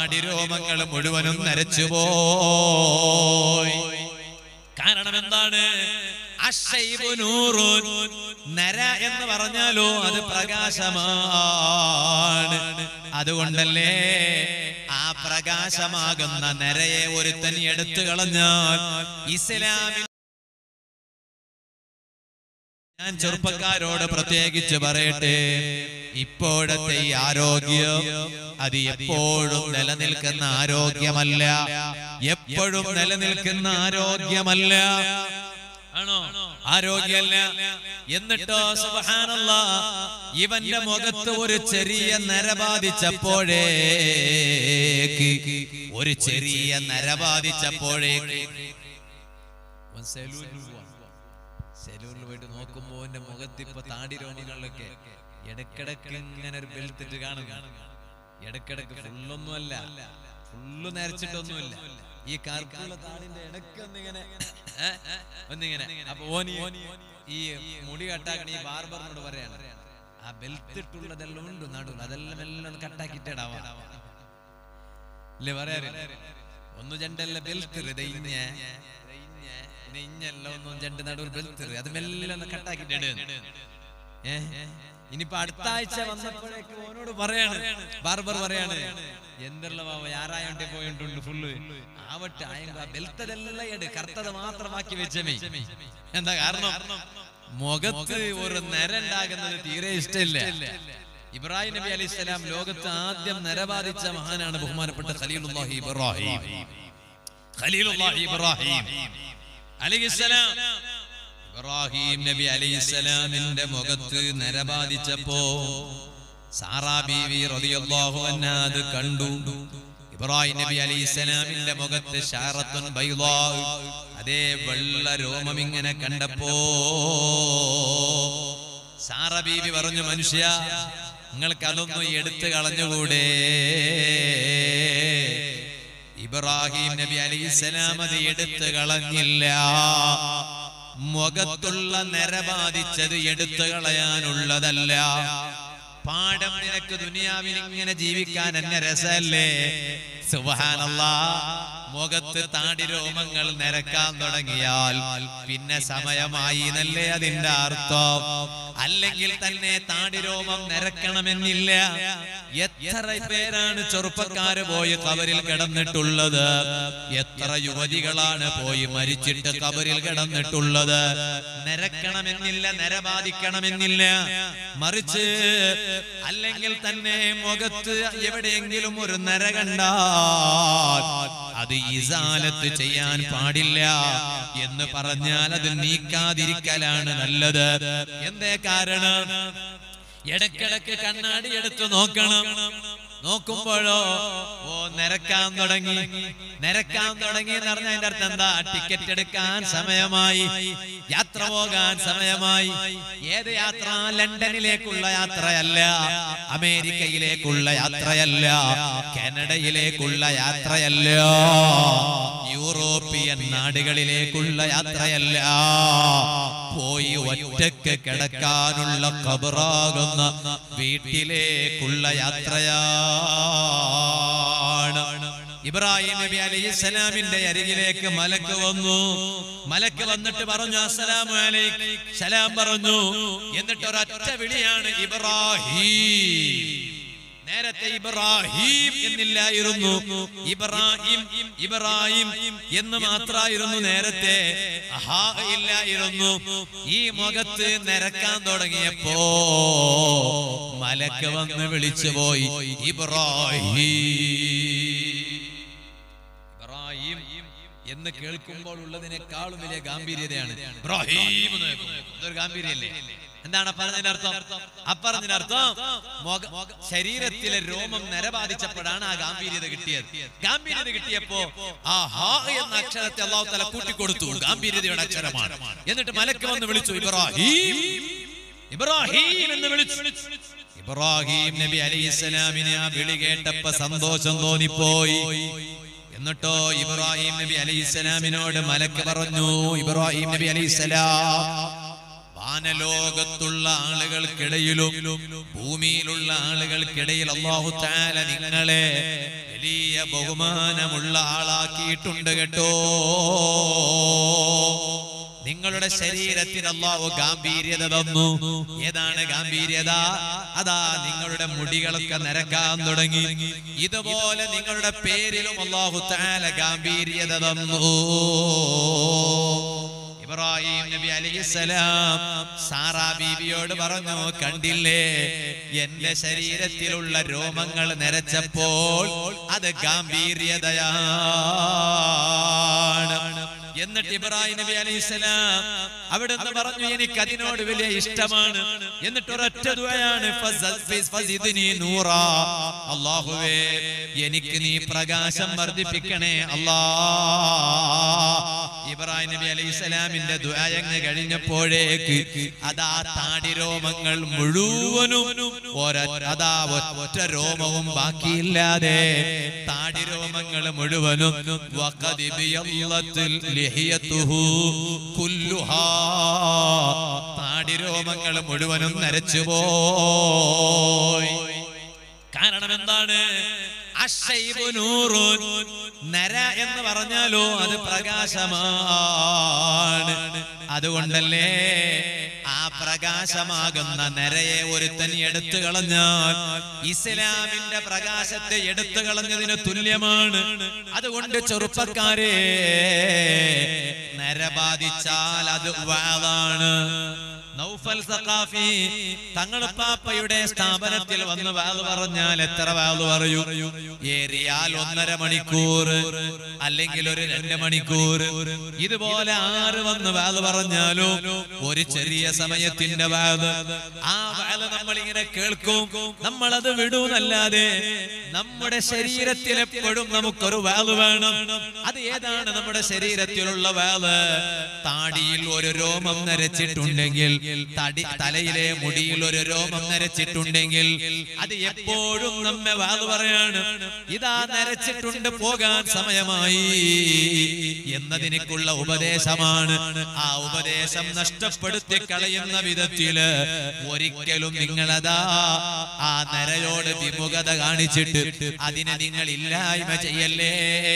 താടിരോമങ്ങൾ മുഴുവനും നരച്ചുപോയി കാരണം എന്താണ് അശ്ശൈബു നൂറുൻ. നര എന്ന് പറഞ്ഞാലോ അത് പ്രകാശമാണ് അതുകൊണ്ടല്ലേ ആ പ്രകാശമാകുന്ന നരയെ ഒരുത്തൻ എടുത്തു കളഞ്ഞാൽ ഇസ്ലാമിൽ ഞാൻ ചെറുപ്പക്കാരോട് പ്രത്യേകിച്ച് പറയട്ടെ ഇപ്പോഴത്തെ ഈ ആരോഗ്യം അത് എപ്പോഴും നിലനിൽക്കുന്ന ആരോഗ്യമല്ല എപ്പോഴും നിലനിൽക്കുന്ന ആരോഗ്യമല്ല ആണോ ആരോഗ്യമല്ല എന്നിട്ടോ സുബഹാനല്ല ഇവന്റെ മുഖത്ത് ഒരു ചെറിയ നര ബാധിച്ചപ്പോഴേക്ക് ഒരു ചെറിയ നര ബാധിച്ചപ്പോഴേക്ക് അവൻ സലൂനിൽ പോവാ. സെലൂണിൽ പോയിട്ട് നോക്കുമ്പോ എന്റെ മുഖത്ത് ഇപ്പൊ താടി രോഗങ്ങളിലൊക്കെ ഇടക്കിടക്ക് ഇങ്ങനെ ഒരു ബെൽറ്റ് ഇട്ട് കാണുക ഇടക്കിടക്ക് ഫുള്ളൊന്നും അല്ല ഫുള്ള് നരച്ചിട്ടൊന്നുമില്ല ഈ കറുപ്പുള്ള താടിന്റെ ഇടയ്ക്ക് ഒന്നിങ്ങനെ ഏ, ഒന്നിങ്ങനെ അപ്പൊ ഓനി ഈ മുടി കട്ടാക്കണ ഈ ബാർബറിനോട് പറയാണ് ആ ബെൽറ്റ് ഇട്ടുള്ളതെല്ലാം ഉണ്ട് നടുവിൽ അതെല്ലാം എല്ലാം ഒന്ന് കട്ടാക്കിയിട്ടിടാവാ ഇല്ലേ പറയാറ് ഒന്ന് രണ്ടല്ല ബെൽറ്റ് ഇഞ്ഞ പിന്നെ ഇഞ്ഞല്ല ഒന്നും രണ്ട് നടുവിൽ ബെൽറ്റ് അത് മെല്ലെ ഒന്ന് കട്ടാക്കിട്ടിട് ഏ ഇനിയിപ്പോ അടുത്ത ആഴ്ച വന്നപ്പോഴേക്ക് ഓനോട് പറയാണ് ബാർബർ പറയാണ് എന്തുള്ള ബാബ ആറായോണ്ടേ പോയിട്ടുണ്ട് ഫുള്ള് ആവട്ടെ ആയെങ്കിൽ ആ ബെൽറ്റതെല്ലാം എട് കറുത്തത് മാത്രമാക്കി വെച്ചമേ എന്താ കാരണം മുഖത്ത് ഒരു നരണ്ടാകുന്നത് തീരെ ഇഷ്ടമില്ല ഇബ്രാഹിം നബി അലൈഹി സ്വലാം ലോകത്ത് ആദ്യം നരബാധിച്ച മഹാനാണ് ബഹുമാനപ്പെട്ട ഖലീലുല്ലാഹി ഇബ്രാഹിം ഖലീലുല്ലാഹി ഇബ്രാഹിം അലൈഹിസ്സലാം ഇബ്രാഹിം നബി അലൈഹിസ്സലാമിന്റെ മുഖത്ത് നരബാധിച്ചപ്പോ സാറാ ബീവി റളിയല്ലാഹു അൻഹ അത് കണ്ടു ഇബ്രാഹിം നബി അലൈഹിസ്സലാമിന്റെ മുഖത്ത് ഷാറത്തുൻ ബൈളാ അതേ വെള്ള രോമം ഇങ്ങനെ കണ്ടപ്പോ സാറ ബീവി പറഞ്ഞു മനുഷ്യ നിങ്ങൾക്ക് അതൊന്നും എടുത്തു കളഞ്ഞുകൂടെ ഇബ്രാഹിം നബി അലൈഹിസ്സലാം അത് എടുത്തു കളഞ്ഞില്ല മുഖത്തുള്ള നര ബാധിച്ചത് എടുത്തു കളയാനുള്ളതല്ല പാഠം നിനക്ക് ദുനിയാവിൽ ഇങ്ങനെ ജീവിക്കാൻ എന്നെ രസമല്ലേ സുബഹാനല്ലാ മുഖത്ത് താടി രോമങ്ങൾ നിരക്കാൻ തുടങ്ങിയാൽ പിന്നെ സമയമായി എന്നല്ലേ അതിന്റെ അർത്ഥം അല്ലെങ്കിൽ തന്നെ താടി രോമം നിരക്കണമെന്നില്ല എത്ര പേരാണ് ചെറുപ്പക്കാര് പോയി കബറിൽ കിടന്നിട്ടുള്ളത് എത്ര യുവതികളാണ് പോയി മരിച്ചിട്ട് കബറിൽ കിടന്നിട്ടുള്ളത് നിരക്കണമെന്നില്ല നരബാധിക്കണമെന്നില്ല മറിച്ച് അല്ലെങ്കിൽ തന്നെ മുഖത്ത് എവിടെയെങ്കിലും ഒരു നര കണ്ടാൽ അത് ഇസാലത്ത് ചെയ്യാൻ പാടില്ല എന്ന് പറഞ്ഞാൽ അത് നീക്കാതിരിക്കലാണ് നല്ലത് എന്തേ കാരണം ഇടക്കിടക്ക് കണ്ണാടി എടുത്ത് നോക്കണം നോക്കുമ്പോഴോ ഓ നിരക്കാൻ തുടങ്ങി നിരക്കാൻ തുടങ്ങി എന്ന് പറഞ്ഞാൽ അതിന്റെ അർത്ഥം എന്താ ടിക്കറ്റ് എടുക്കാൻ സമയമായി യാത്ര പോകാൻ സമയമായി ഏത് യാത്ര ലണ്ടനിലേക്കുള്ള യാത്രയല്ല അമേരിക്കയിലേക്കുള്ള യാത്രയല്ല കാനഡയിലേക്കുള്ള യാത്രയല്ല യൂറോപ്യൻ നാടുകളിലേക്കുള്ള യാത്രയല്ല പോയി ഒറ്റക്ക് കിടക്കാനുള്ള കബറാകുന്ന വീട്ടിലേക്കുള്ള യാത്രയാണ് ഇബ്രാഹിം നബി അലൈഹി സ്വലാമിന്റെ അരികിലേക്ക് മലക്ക് വന്നു മലക്ക് വന്നിട്ട് പറഞ്ഞു അസ്സലാമു അലൈക്കും സലാം പറഞ്ഞു എന്നിട്ട് ഒരൊറ്റ വിളിയാണ് ഇബ്രാഹിം നേരത്തെ ഇബ്രാഹിം എന്നില്ലായിരുന്നു ഇബ്രാഹിം ഇബ്രാഹിം എന്ന് മാത്രായിരുന്നു നേരത്തെ അഹാ ഇല്ലായിരുന്നു ഈ മുഖത്ത് നിരക്കാൻ തുടങ്ങിയപ്പോ മലക്ക് വന്ന് വിളിച്ചു പോയി ഇബ്രാഹിം ഇബ്രാഹിം എന്ന് കേൾക്കുമ്പോൾ ഉള്ളതിനേക്കാളും വലിയ ഗാംഭീര്യതയാണ് ഇബ്രാഹിം എന്ന് കേൾക്കുമ്പോൾ. ഇതൊരു ഗാംഭീര്യല്ലേ എന്താണ് പറഞ്ഞതിന്റെ അർത്ഥം അപ്പറഞ്ഞതിന്റെ അർത്ഥം മുഖ- ശരീരത്തിലെ രോമം നരബാധിച്ചപ്പോഴാണ് ആ ഗാംഭീര്യത കിട്ടിയത് ഗാംഭീര്യത കിട്ടിയപ്പോ ആ ഹാ എന്ന അക്ഷരത്തെ അള്ളാഹു തല കൂട്ടിക്കൊടുത്തു ഗാംഭീര്യതയുടെ അക്ഷരമാണ് എന്നിട്ട് മലക്ക് വന്ന് വിളിച്ചു ഇബ്രാഹിം ഇബ്രാഹിം എന്ന് വിളിച്ചു ഇബ്രാഹിം നബി അലൈഹിസ്സലാമിനെ ആ വിളി കേട്ടപ്പോ സന്തോഷം തോന്നിപ്പോയി എന്നിട്ടോ ഇബ്രാഹിം നബി അലൈഹിസ്സലാമിനോട് മലക്ക് പറഞ്ഞു ഇബ്രാഹിം നബി അലൈഹിസ്സലാം വാനലോകത്തുള്ള ആളുകൾക്കിടയിലും ഭൂമിയിലുള്ള ആളുകൾക്കിടയിൽ അള്ളാഹു താല നിങ്ങളെ വലിയ വലിയ ബഹുമാനമുള്ള ആളാക്കിയിട്ടുണ്ട് കേട്ടോ നിങ്ങളുടെ ശരീരത്തിന് അള്ളാഹു ഗാംഭീര്യത തന്നു ഏതാണ് ഗാംഭീര്യത അതാ നിങ്ങളുടെ മുടികളൊക്കെ നിരക്കാൻ തുടങ്ങി ഇതുപോലെ നിങ്ങളുടെ പേരിലും അള്ളാഹു താല ഗാംഭീര്യത തന്നു ഇബ്രാഹിം നബി അലൈഹിസ്സലാം സാറാ ബീവിയോട് പറഞ്ഞു കണ്ടില്ലേ എന്റെ ശരീരത്തിലുള്ള രോമങ്ങൾ നിരച്ചപ്പോൾ അത് ഗാംഭീര്യതയാണ് എന്നിട്ട് ഇബ്രാഹിം നബി അലൈഹിസ്സലാം അവിടുന്ന് പറഞ്ഞു എനിക്ക് അതിനോട് വലിയ ഇഷ്ടമാണ് എന്നിട്ട് ഒരൊറ്റ ദുആയാണ് ഫസ- ഫിസ്- ഫസിദ്നി നൂറാ. അല്ലാഹുവേ എനിക്ക് നീ പ്രകാശം വർദ്ധിപ്പിക്കണേ അല്ലാ ഇബ്രാഹിം നബി അലൈഹി സ്വലാമിന്റെ ദുആയങ്ങ് കഴിഞ്ഞപ്പോഴേക്ക് അതാ താടി രോമങ്ങൾ മുഴുവനും ഒര- അതാ ഒറ്റ രോമവും ബാക്കിയില്ലാതെ താടി രോമങ്ങൾ മുഴുവനും വഖദ് ബിയല്ലത്തിൽ ലിഹിയത്തുഹു കുല്ലുഹാ താടി രോമങ്ങൾ മുഴുവനും നരച്ചുപോയി കാരണം എന്താണ് അശ്ശൈബു നൂറുൻ. നര എന്ന് പറഞ്ഞാലോ അത് പ്രകാശമാണ് അതുകൊണ്ടല്ലേ ആ പ്രകാശമാകുന്ന നരയെ ഒരുത്തൻ എടുത്തു കളഞ്ഞാൽ ഇസ്ലാമിന്റെ പ്രകാശത്തെ എടുത്തു കളഞ്ഞതിന് തുല്യമാണ് അതുകൊണ്ട് ചെറുപ്പക്കാരെ നര ബാധിച്ചാൽ അത് വാതാണ് നൗഫൽ സഖാഫി തങ്ങളുപ്പാപ്പയുടെ സ്ഥാപനത്തിൽ വന്ന് വാത് പറഞ്ഞാൽ എത്ര വാത് പറയൂ ഏറിയാൽ ഒന്നര മണിക്കൂർ അല്ലെങ്കിൽ ഒരു രണ്ട് മണിക്കൂർ ഇതുപോലെ ആറ് വന്ന് വാത് പറഞ്ഞാലും ഒരു ചെറിയ സമയത്തിന്റെ വാത് ആ വാത് നമ്മൾ ഇങ്ങനെ കേൾക്കും നമ്മൾ അത് വിടൂന്നല്ലാതെ നമ്മുടെ ശരീരത്തിൽ എപ്പോഴും നമുക്കൊരു വാത് വേണം അത് ഏതാണ് നമ്മുടെ ശരീരത്തിലുള്ള വാത് താടിയിൽ ഒരു രോമം നരച്ചിട്ടുണ്ടെങ്കിൽ തടി തലയിലെ മുടിയിൽ ഒരു രോമം നരച്ചിട്ടുണ്ടെങ്കിൽ അത് എപ്പോഴും നമ്മെ വാത് പറയാണ് ഇതാ നരച്ചിട്ടുണ്ട് പോകാൻ സമയമായി എന്നതിനേക്കുള്ള ഉപദേശമാണ് ആ ഉപദേശം നഷ്ടപ്പെടുത്തി കളയുന്ന വിധത്തില് ഒരിക്കലും നിങ്ങളതാ ആ നരയോട് വിമുഖത കാണിച്ചിട്ട് അതിനെ നിങ്ങൾ ഇല്ലായ്മ ചെയ്യല്ലേ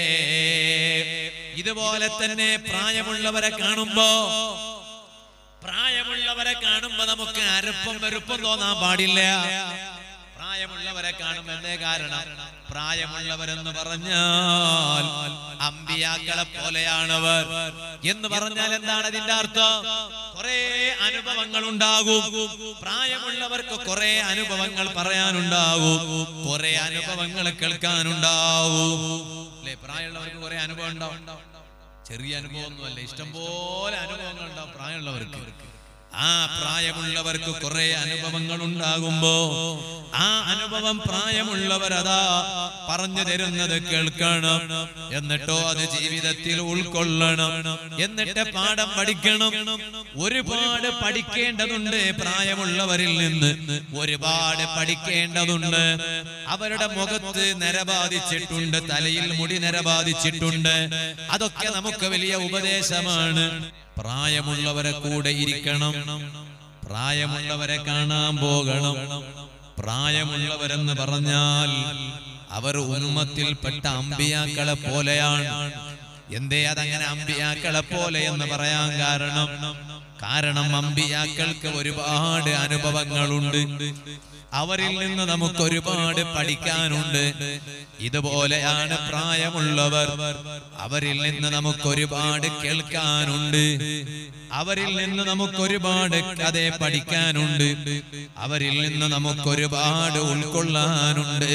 ഇതുപോലെ തന്നെ പ്രായമുള്ളവരെ കാണുമ്പോ പ്രായമുള്ളവരെ കാണുമ്പോ നമുക്ക് അരപ്പം വെറുപ്പം തോന്നാൻ പാടില്ല പ്രായമുള്ളവരെ കാണുമ്പോ എന്തേ കാരണം പ്രായമുള്ളവരെന്ന് പറഞ്ഞാൽ അമ്പിയാക്കളെ പോലെയാണവർ എന്ന് പറഞ്ഞാൽ എന്താണ് അതിന്റെ അർത്ഥം കുറെ അനുഭവങ്ങൾ ഉണ്ടാകും പ്രായമുള്ളവർക്ക് കുറെ അനുഭവങ്ങൾ പറയാനുണ്ടാകും കുറെ അനുഭവങ്ങൾ കേൾക്കാനുണ്ടാവും അല്ലെ പ്രായമുള്ളവർക്ക് കുറെ അനുഭവം ഉണ്ടാവും ചെറിയ അനുഭവമൊന്നുമല്ല ഇഷ്ടം പോലെ അനുഭവങ്ങൾ ഉണ്ടാവും പ്രായമുള്ളവർക്ക് ആ പ്രായമുള്ളവർക്ക് കുറെ അനുഭവങ്ങൾ ഉണ്ടാകുമ്പോ ആ അനുഭവം പ്രായമുള്ളവരതാ പറഞ്ഞു തരുന്നത് കേൾക്കണം എന്നിട്ടോ അത് ജീവിതത്തിൽ ഉൾക്കൊള്ളണം എന്നിട്ട് പാഠം പഠിക്കണം ഒരുപാട് പഠിക്കേണ്ടതുണ്ട് പ്രായമുള്ളവരിൽ നിന്ന് ഒരുപാട് പഠിക്കേണ്ടതുണ്ട് അവരുടെ മുഖത്ത് നരബാധിച്ചിട്ടുണ്ട് തലയിൽ മുടി നരബാധിച്ചിട്ടുണ്ട് അതൊക്കെ നമുക്ക് വലിയ ഉപദേശമാണ് പ്രായമുള്ളവരെ കൂടെ ഇരിക്കണം പ്രായമുള്ളവരെ കാണാൻ പോകണം പ്രായമുള്ളവരെന്ന് പറഞ്ഞാൽ അവർ ഉമ്മത്തിൽപ്പെട്ട അമ്പിയാക്കളെ പോലെയാണ് എന്തേ അതങ്ങനെ അമ്പിയാക്കളെ പോലെ എന്ന് പറയാൻ കാരണം കാരണം അമ്പിയാക്കൾക്ക് ഒരുപാട് അനുഭവങ്ങളുണ്ട് അവരിൽ നിന്ന് നമുക്ക് ഒരുപാട് പഠിക്കാനുണ്ട് ഇതുപോലെയാണ് പ്രായമുള്ളവർ അവരിൽ നിന്ന് നമുക്ക് ഒരുപാട് കേൾക്കാനുണ്ട് അവരിൽ നിന്ന് നമുക്ക് ഒരുപാട് കഥ പഠിക്കാനുണ്ട് അവരിൽ നിന്ന് നമുക്ക് ഒരുപാട് ഉൾക്കൊള്ളാനുണ്ട്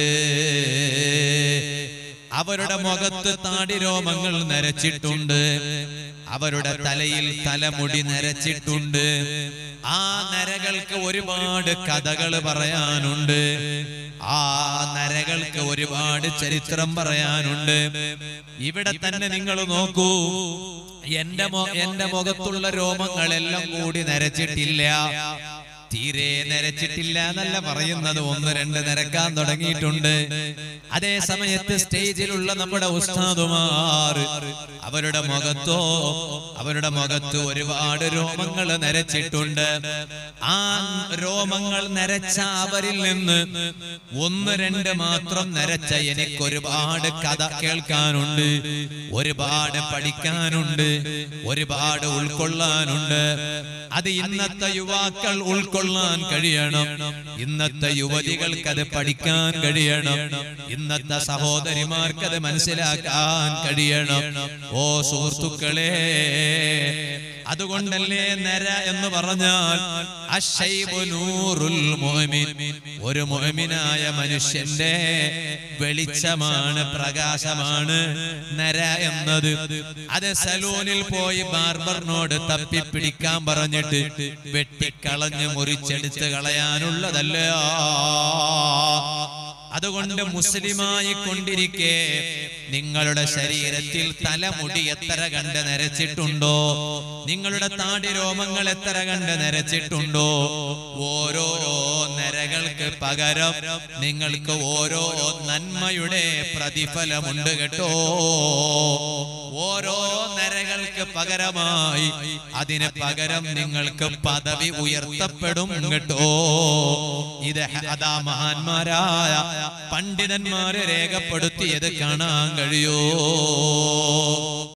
അവരുടെ മുഖത്ത് താടി രോമങ്ങൾ നരച്ചിട്ടുണ്ട് അവരുടെ തലയിൽ തലമുടി നരച്ചിട്ടുണ്ട് ആ നരകൾക്ക് ഒരുപാട് കഥകൾ പറയാനുണ്ട് ആ നരകൾക്ക് ഒരുപാട് ചരിത്രം പറയാനുണ്ട് ഇവിടെ തന്നെ നിങ്ങൾ നോക്കൂ എന്റെ മൊ- എന്റെ മുഖത്തുള്ള രോമങ്ങളെല്ലാം കൂടി നരച്ചിട്ടില്ല തീരെ നരച്ചിട്ടില്ല എന്നല്ല പറയുന്നത് ഒന്ന് രണ്ട് നിരക്കാൻ തുടങ്ങിയിട്ടുണ്ട് അതേ സമയത്ത് സ്റ്റേജിലുള്ള നമ്മുടെ ഉസ്താദുമാർ അവരുടെ മുഖത്തോ അവരുടെ മുഖത്ത് ഒരുപാട് രോമങ്ങൾ നരച്ചിട്ടുണ്ട് ആ രോമങ്ങൾ നരച്ച അവരിൽ നിന്ന് ഒന്ന് രണ്ട് മാത്രം നരച്ച എനിക്ക് ഒരുപാട് കഥ കേൾക്കാനുണ്ട് ഒരുപാട് പഠിക്കാനുണ്ട് ഒരുപാട് ഉൾക്കൊള്ളാനുണ്ട് അത് ഇന്നത്തെ യുവാക്കൾ ഉൾക്കൊള്ളാൻ കഴിയണം ഇന്നത്തെ യുവതികൾക്ക് അത് പഠിക്കാൻ കഴിയണം ഇന്നത്തെ സഹോദരിമാർക്ക് അത് മനസ്സിലാക്കാൻ കഴിയണം ഓ സുഹൃത്തുക്കളെ അതുകൊണ്ടല്ലേ നര എന്ന് പറഞ്ഞാൽ അശ്ശൈബു നൂറുൽ മുഅ്മിൻ. ഒരു മുഅ്മിനായ മനുഷ്യന്റെ വെളിച്ചമാണ് പ്രകാശമാണ് നര എന്നത് അത് സലൂണിൽ പോയി ബാർബറിനോട് തപ്പിപ്പിടിക്കാൻ പറഞ്ഞിട്ട് വെട്ടിക്കളഞ്ഞ് മുറിച്ചെടുത്ത് കളയാനുള്ളതല്ല അതുകൊണ്ട് മുസ്ലിമായി കൊണ്ടിരിക്കെ നിങ്ങളുടെ ശരീരത്തിൽ തലമുടി എത്ര കണ്ട് നരച്ചിട്ടുണ്ടോ നിങ്ങളുടെ താടി രോമങ്ങൾ എത്ര കണ്ട് നരച്ചിട്ടുണ്ടോ ഓരോ നരകൾക്ക് പകരം നിങ്ങൾക്ക് ഓരോ നന്മയുടെ പ്രതിഫലമുണ്ട് കേട്ടോ ഓരോ നരകൾക്ക് പകരമായി അതിന് പകരം നിങ്ങൾക്ക് പദവി ഉയർത്തപ്പെടും കേട്ടോ ഇത് അതാ മഹാന്മാരായ പണ്ഡിതന്മാരെ രേഖപ്പെടുത്തിയത് കാണാൻ കഴിയോ